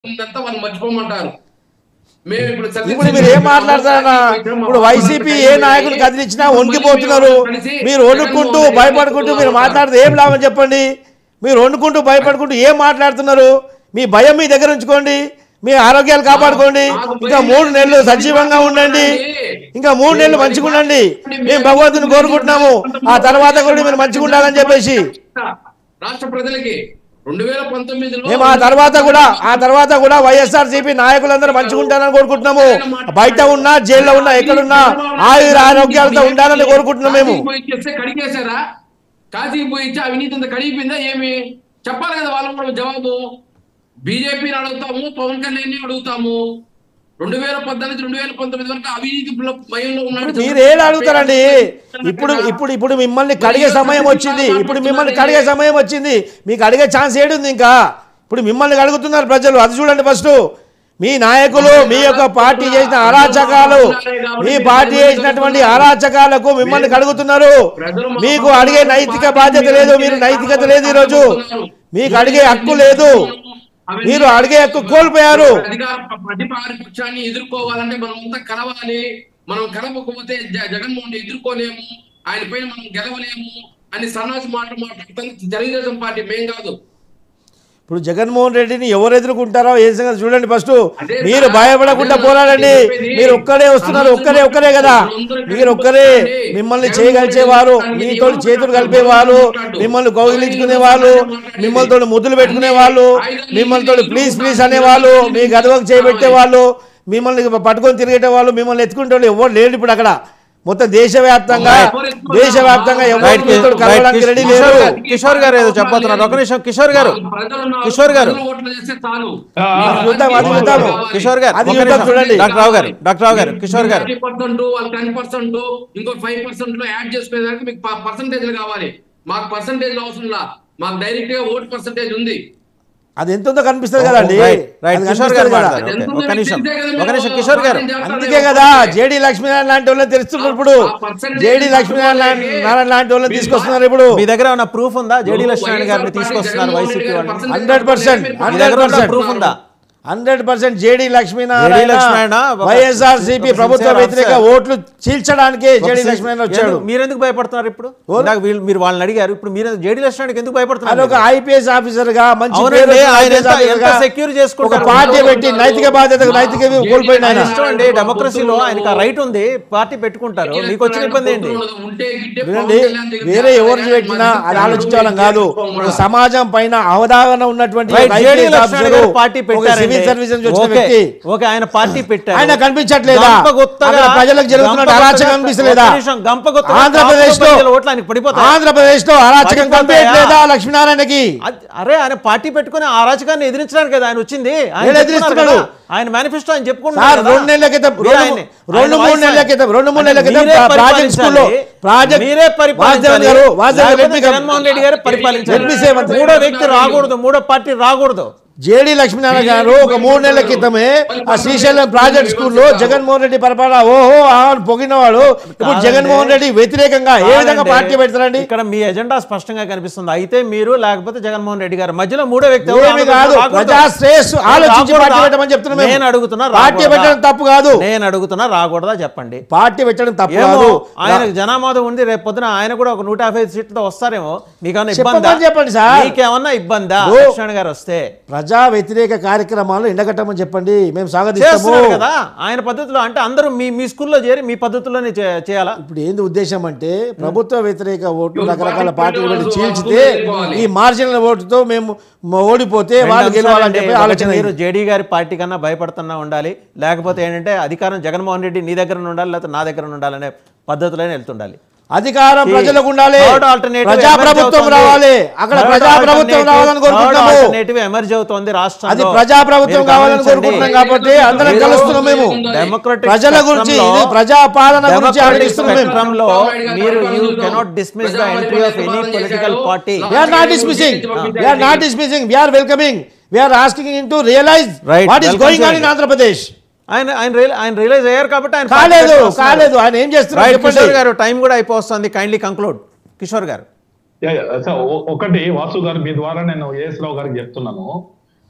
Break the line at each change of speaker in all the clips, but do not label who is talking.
ఉందంతా వాళ్ళు మర్చిపోమంటారు మేము ఇప్పుడు
ఇప్పుడు మీరు ఏం మాట్లాడతారన్నా ఇప్పుడు వైసీపీ ఏ నాయకులు కదిలించినా వణికిపోతున్నారు మీరు వణుక్కుంటూ భయపడుకుంటూ మీరు మాట్లాడితే ఏం లాభం చెప్పండి మీరు వణుకుంటూ భయపడుకుంటూ ఏం మాట్లాడుతున్నారు మీ భయం మీ దగ్గర ఉంచుకోండి మీ ఆరోగ్యాలు కాపాడుకోండి ఇంకా మూడు నెలలు సజీవంగా ఉండండి ఇంకా మూడు నెలలు మంచిగా ఉండండి మేము భగవంతుని కోరుకుంటున్నాము ఆ తర్వాత కూడా మీరు మంచిగా ఉండాలని చెప్పేసి
రాష్ట్ర ప్రజలకి రెండు వేల పంతొమ్మిదిలో
మేము ఆ తర్వాత కూడా ఆ తర్వాత కూడా వైఎస్ఆర్ సిపి నాయకులందరూ మంచిగా ఉంటారని కోరుకుంటున్నాము బయట ఉన్నా జైల్లో ఉన్నా ఎక్కడున్నా ఆయుర ఆరోగ్యాలతో ఉండాలని కోరుకుంటున్నాం మేము
కాశీకి పోయి ఇచ్చేస్తే కడిగేశారా కాశీకి పోయి ఇచ్చి అవినీతి అంతా కడిగిపోయిందా ఏమి చెప్పాలి కదా వాళ్ళ కూడా జవాబు బీజేపీని అడుగుతాము పవన్ కళ్యాణ్ అడుగుతాము రెండు వేల పద్నాలుగు రెండు వేల పంతొమ్మిది వరకు అవినీతి భయంలో ఉన్నాడు
మీరు ఏడు అడుగుతారండి ఇప్పుడు ఇప్పుడు ఇప్పుడు మిమ్మల్ని కడిగే సమయం వచ్చింది ఇప్పుడు మిమ్మల్ని కడిగే సమయం వచ్చింది మీకు అడిగే ఛాన్స్ ఏడుంది ఇంకా ఇప్పుడు మిమ్మల్ని అడుగుతున్నారు ప్రజలు అది చూడండి ఫస్ట్ మీ నాయకులు మీ యొక్క పార్టీ చేసిన అరాచకాలు మీ పార్టీ చేసినటువంటి అరాచకాలకు మిమ్మల్ని కడుగుతున్నారు మీకు అడిగే నైతిక బాధ్యత లేదు మీరు నైతికత లేదు ఈరోజు మీకు అడిగే హక్కు లేదు మీరు అడిగే హక్కు కోల్పోయారు
అధికార ప్రతిపక్షాన్ని ఎదుర్కోవాలంటే మనం అంతా కలవాలి మనం కలవకపోతే జ- జగన్మోహన్ రెడ్డి ఎదుర్కోలేము ఆయన పైన మనం గెలవలేము అని సన్నాసి మాటలు మాట్లాడుతుంది తెలుగుదేశం పార్టీ మేం కాదు
ఇప్పుడు జగన్మోహన్ రెడ్డిని ఎవరు ఎదుర్కొంటారో ఏ సంగతి చూడండి ఫస్ట్
అదే
మీరు
సార్,
భయపడకుండా
అదే
పోరాడండి
నేను చెప్పేది.
మీరు ఒక్కరే వస్తున్నారు ఒక్కరే ఒక్కరే కదా మీరు ఒక్కరే మిమ్మల్ని చేయగలిచేవారు మీతో చేతులు కలిపేవారు మిమ్మల్ని కౌగిలించుకునే వాళ్ళు మిమ్మల్ని తోటి ముద్దులు పెట్టుకునే వాళ్ళు మిమ్మల్ని తోటి ప్లీజ్ ప్లీజ్ అనేవాళ్ళు మీ గదవకు చేయబెట్టే వాళ్ళు మిమ్మల్ని పట్టుకొని తిరిగేట వాళ్ళు మిమ్మల్ని ఎత్తుకుంటే వాళ్ళు ఎవరు లేరు ఇప్పుడు అక్కడ మొత్తం దేశవ్యాప్తంగా దేశవ్యాప్తంగా ఎవరు
రైట్
మీతో కలవడానికి రెడీ లేరు
కిషోర్ గారు- కిషోర్ గారు ఏదో చెప్పబోతున్నారు ఒక నిమిషం కిషోర్ గారు
ప్రజలు
కిషోర్ గారు.
ప్రజలు ఓట్లు చేస్తే చాలు
ఆ,
మీకు
చూద్దాం, అది చూద్దాము.
కిషోర్ గారు
అది
ఒక
యుద్ధం
నిమిషం.
చూడండి.
డాక్టర్ రావు గారు డాక్టర్ రావు గారు కిషోర్ గారు
థర్టీ పర్సెంట్ వాళ్ళు టెన్ పర్సెంట్ ఇంకో ఫైవ్ పర్సెంట్ లో యాడ్ చేసుకునేదానికి మీకు పర్సంటేజ్ కావాలి మాకు పర్సంటేజ్ అవసరం లా మాకు డైరెక్ట్ గా ఓట్ పర్సంటేజ్ ఉంది
అది ఎంత ఉందో కనిపిస్తుంది కదండి
రైట్ రైట్
అది
కిషోర్ గారు
కనిపిస్తుంది కదా.
మాట్లాడారు
ఎంత
ఓకే, ఒక నిమిషం
తెలిసే కదా
ఒక నిమిషం
మేము
కిషోర్ గారు
పార్టీని చేస్తాం.
అందుకే కదా జేడి లక్ష్మీనారాయణ లాంటి వాళ్ళని తెలుస్తున్నారు ఇప్పుడు
ఆ percentage
జేడి లక్ష్మీనారాయణ లాంటి వాళ్ళని తీసుకొస్తున్నారు ఇప్పుడు
మీ దగ్గర ఏమైనా ప్రూఫ్ ఉందా జేడీ లక్ష్మణ్ గారిని తీసుకొస్తున్నారు వైసీపీ వాళ్ళు
హండ్రెడ్ పర్సెంట్
మీ
హండ్రెడ్
దగ్గర ఉన్న
పర్సెంట్
ప్రూఫ్ ఉందా
hundred percent JD
JD
Lakshminarayana
Lakshminarayana ఒక-
వైఎస్ఆర్ సిపి
ఒక
ప్రభుత్వ
sincere
వ్యతిరేక
officer.
ఓట్లు చీల్చడానికే జేడి లక్ష్మీనారాయణ వచ్చాడు
ఎందుకు- మీరెందుకు భయపడుతున్నారు ఇప్పుడు ఇందాక వీళ్ళు మీరు వాళ్ళని అడిగారు ఇప్పుడు మీరు జేడీ లక్ష్మణ్కి ఎందుకు
ఆయన
భయపడుతున్నారు
ఒక ఐపీఎస్ ఆఫీసర్ గా మంచి
అవునండి,
పేరు వచ్చిన
ఆయన
IPS
ఎంత-
officer
ఎంత
గా
secure
ఒక
చేసుకుంటారు?
పార్టీ పెట్టి నైతిక బాధ్యత నైతిక కోల్పోయిన ఆయన
ఆయన ఇష్టం అండి డెమోక్రసీలో ఆయనకు ఆ రైట్ ఉంది పార్టీ పెట్టుకుంటారు మీకు వచ్చిన ఇబ్బంది ఏంటి
వినండి వేరే ఎవరు పెట్టినా అది ఆలోచించే వాళ్ళం కాదు ఒక సమాజం పైన అవగాహన ఉన్నటువంటి
రైట్
ఒక
JD
IPS
Laxman
officer,
garu party
ఒక
పెట్టారండి
సివిల్ సర్వీస్ నుంచి వచ్చిన
ఓకే,
వ్యక్తి
ఓకే ఆయన పార్టీ పెట్టారు
ఆయన కనిపించట్లేదా
గంపగుత్తగా-
అక్కడ ప్రజలకు జరుగుతున్న
గంపగుత్తగా-
అరాచకం కనిపిస్తలేదా
ఒక్క నిమిషం, గంపగుత్తగా
ఆంధ్రప్రదేశ్ లో
కాపుల ప్రజల ఓట్లు ఆయనకు పడిపోతాయి
ఆంధ్రప్రదేశ్ లో అరాచకం
పడిపోతాయా?
కనిపించట్లేదా లక్ష్మీనారాయణకి
అది- అరే ఆయన పార్టీ పెట్టుకుని ఆ రాజకాన్ని ఎదిరించడానికి కదా ఆయన వచ్చింది ఆయన
ఏడు
చెప్పుకున్నారు
ఎదిరిస్తున్నాడు?
కదా. ఆయన మేనిఫెస్టో ఆయన
సార్
చెప్పుకుంటున్నారు
రెండు నెలల క్రితం
మీరు
రెండు
ఆయన్ని-
రెండు
ఆయన
మూడు
వాయిస్
నెలల క్రితం రెండు మూడు నెలల క్రితం
మీరే
ప్రా- ప్రాజెక్ట్ స్కూల్లో
పరిపాలించాలి.
ప్రాజెక్ట్
మీరే పరిపాలించాలి.
వాసుదేవన్ గారు వాసుదేవన్
లేకపోతే
రెడ్డి గారు-
జగన్మోహన్ రెడ్డి గారు పరిపాలించాలి
రెడ్డి సేవంత్
మూడో వ్యక్తి రాకూడదు మూడో పార్టీ రాకూడదు
జేడి లక్ష్మీనారాయణ గారు ఒక మూడు నెలల క్రితమే ఆ శ్రీశైలం ప్రాజెక్ట్ స్కూల్లో జగన్మోహన్ రెడ్డి పరిపాలన ఓహో ఆ అని పొగినవాడు ఇప్పుడు
కాదండి.
జగన్మోహన్ రెడ్డి వ్యతిరేకంగా ఏ విధంగా
కాదండి.
పార్టీ పెడతారండి
ఇక్కడ మీ ఎజెండా స్పష్టంగా కనిపిస్తుంది అయితే మీరు లేకపోతే జగన్మోహన్ రెడ్డి గారు మధ్యలో మూడో వ్యక్తి ఎవరు?
ఏమి కాదు
రాకూడదు.
ప్రజా శ్రేయస్సు ఆలోచించి
రాకూడదా?
పార్టీ పెట్టమని చెప్తున్నాం మేము.
నేను అడుగుతున్నా
పార్టీ
రాకూడదా?
పెట్టడం తప్పు కాదు
నేను అడుగుతున్నా రాకూడదా చెప్పండి
పార్టీ పెట్టడం తప్పు
ఏమో
కాదు
ఆయన జనామాదం ఉంది రేపు పొద్దున ఆయన కూడా ఒక నూట యాభై సీట్లతో వస్తారేమో మీకేమన్నా
చెప్పమని
ఇబ్బందా
చెప్పండి సార్.
మీకేమన్నా ఇబ్బందా
ఓ.
లక్ష్మణ్ గారు వస్తే
ప్రజా వ్యతిరేక కార్యక్రమాలు ఎండగట్టమని చెప్పండి మేము స్వాగతిస్తాము
చేస్తున్నారు కదా ఆయన పద్ధతిలో అంటే అందరూ మీ మీ స్కూల్లో చేరి మీ పద్ధతిలోనే చే- చేయాలా
ఇప్పుడు ఏంది ఉద్దేశం అంటే ప్రభుత్వ వ్యతిరేక ఓట్లు
ఎవరు
రకరకాల
పార్టీ
పార్టీలు పెట్టి
వాళ్ళు
చీల్చితే
వెళ్ళిపోవాలి.
ఈ మార్జినల్ ఓటుతో మేము మ- ఓడిపోతే
రెండు
వాళ్ళు గెలవాలని
అంశాలండి.
చెప్పి
ఒకటి
ఆలోచన
మీరు
ఇది.
జేడీ గారి పార్టీ కన్నా భయపడుతున్నా ఉండాలి లేకపోతే ఏంటంటే అధికారం జగన్మోహన్ రెడ్డి నీ దగ్గర ఉండాలి లేకపోతే నా దగ్గర ఉండాలనే పద్ధతిలోనే వెళ్తుండాలి
అధికారం
ఈ
ప్రజలకు ఉండాలి
third alternative
ప్రజా
emerge
ప్రభుత్వం
అవుతోంది.
రావాలి అక్కడ
Third
ప్రజా ప్రభుత్వం
alternative-
రావాలని
third
కోరుకుంటున్నాము
alternative emerge అవుతోంది రాష్ట్రంలో.
అది ప్రజా ప్రభుత్వం
మీరు
కావాలని
గమనించండి.
కోరుకుంటున్నాం కాబట్టి అందరం
మీరు
కలుస్తున్నాం మేము
democratic
ప్రజల గురించి
spectrum లో-
ఇది ప్రజా పాలన గురించి
democratic
ఆలోచిస్తున్నాం మేము
spectrum లో మీరు you cannot dismiss the entry of any political party
we are not dismissing we are not dismissing we are welcoming we are asking him to realize
Right,
what is
welcome
going on
చేయండి.
in Andhra Pradesh
ఆయన ఆయన real- ఆయన realise అయ్యారు కాబట్టి ఆయన
కాలేదు
party పెట్టుకొని వస్తున్నారు.
కాలేదు ఆయన ఏం చేస్తున్నారు
రైట్
చెప్పండి
కిషోర్ గారు టైం కూడా అయిపోతుంది కైండ్లీ కంక్లూడ్ కిషోర్ గారు
యా, యా. సార్, ఒ- ఒకటి వాసు గారు మీ ద్వారా నేను ఏఎస్ రావు గారికి చెప్తున్నాను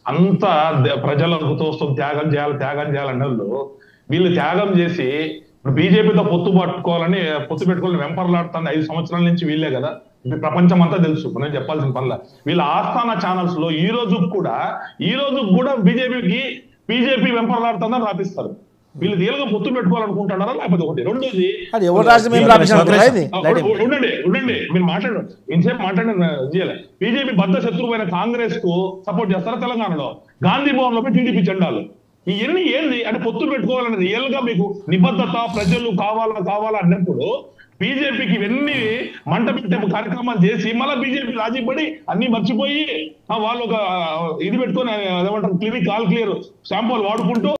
అంత ద- ప్రజల కోసం త్యాగం చేయాలి త్యాగం చేయాలనే వాళ్ళు వీళ్ళు త్యాగం చేసి బీజేపీతో పొత్తు పట్టుకోవాలని పొత్తు పెట్టుకోవాలని వెంపర్లాడుతుంది ఐదు సంవత్సరాల నుంచి వీళ్ళే కదా ఇది ప్రపంచం అంతా తెలుసు నేను చెప్పాల్సిన పనిలా వీళ్ళ ఆస్థాన ఛానల్స్ లో ఈ రోజు కూడా ఈ రోజు కూడా బీజేపీకి బీజేపీ వెంపర్లాడుతుందని రాపిస్తారు వీళ్ళు తీరుగా పొత్తు పెట్టుకోవాలనుకుంటున్నారా లేకపోతే ఒకటి రెండోది
అది ఎవరు రాష్ట్రం ఏం రాపించారు ఇది
ఆ, ఉ- ఉ- ఉండండి ఉండండి మీరు మాట్లాడు ఇంతసేపు మాట్లాడిన బీజేపీ బద్ద శత్రువైన కాంగ్రెస్ కు సపోర్ట్ చేస్తారా తెలంగాణలో గాంధీ భవన్ లో టీడీపీ జెండాలు ఇవన్నీ ఏంది అంటే పొత్తు పెట్టుకోవాలని రియల్ గా మీకు నిబద్ధత ప్రజలు కావాలా కావాలా అన్నప్పుడు బీజేపీకి ఇవన్నీ మంట పెట్టే కార్యక్రమాలు చేసి మళ్ళీ బీజేపీ రాజీ పడి అన్ని మర్చిపోయి ఆ, వాళ్ళు ఒక ఇది పెట్టుకొని అదేమంటారు క్లినిక్ ఆల్ క్లియర్ శాంపుల్ వాడుకుంటూ